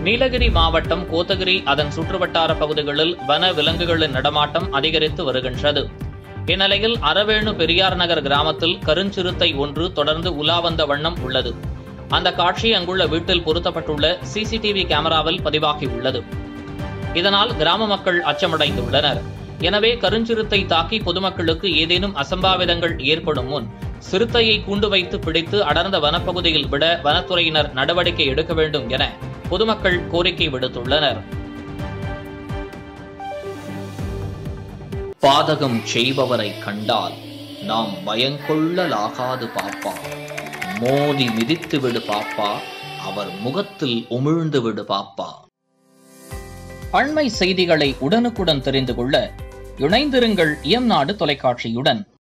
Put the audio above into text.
நீலகிரி மாவட்டம் கோத்தகிரி அதன் சுற்றுவட்டார பகுதிகளில் வன விலங்குகளின் நடமாட்டம் அதிகரித்து வருகின்றது இந்நிலையில் அரவேணு பெரியார் நகர் கிராமத்தில் கருஞ்சிறுத்தை ஒன்று தொடர்ந்து உலா வந்த வண்ணம் உள்ளது அந்த காட்சி அங்குள்ள வீட்டில் பொருத்தப்பட்டுள்ள சிசிடிவி கேமராவில் பதிவாகியுள்ளது இதனால் கிராம மக்கள் அச்சமடைந்துள்ளனர் எனவே கருஞ்சிறுத்தை தாக்கி பொதுமக்களுக்கு ஏதேனும் அசம்பாவிதங்கள் ஏற்படும் முன் சிறுத்தையை கூண்டு வைத்து பிடித்து அடர்ந்த வனப்பகுதியில் விட வனத்துறையினர் நடவடிக்கை எடுக்க வேண்டும் என பொதுமக்கள் கோரிக்கை விடுத்துள்ளனர் பாதகம் செய்பவரை கண்டால் நாம் பயங்கொள்ளலாகாது பாப்பா மோதி மிதித்து விடு பாப்பா அவர் முகத்தில் உமிழ்ந்து விடு பாப்பா அண்மை செய்திகளை உடனுக்குடன் தெரிந்து கொள்ள இணைந்திருங்கள் இயம்நாடு தொலைக்காட்சியுடன்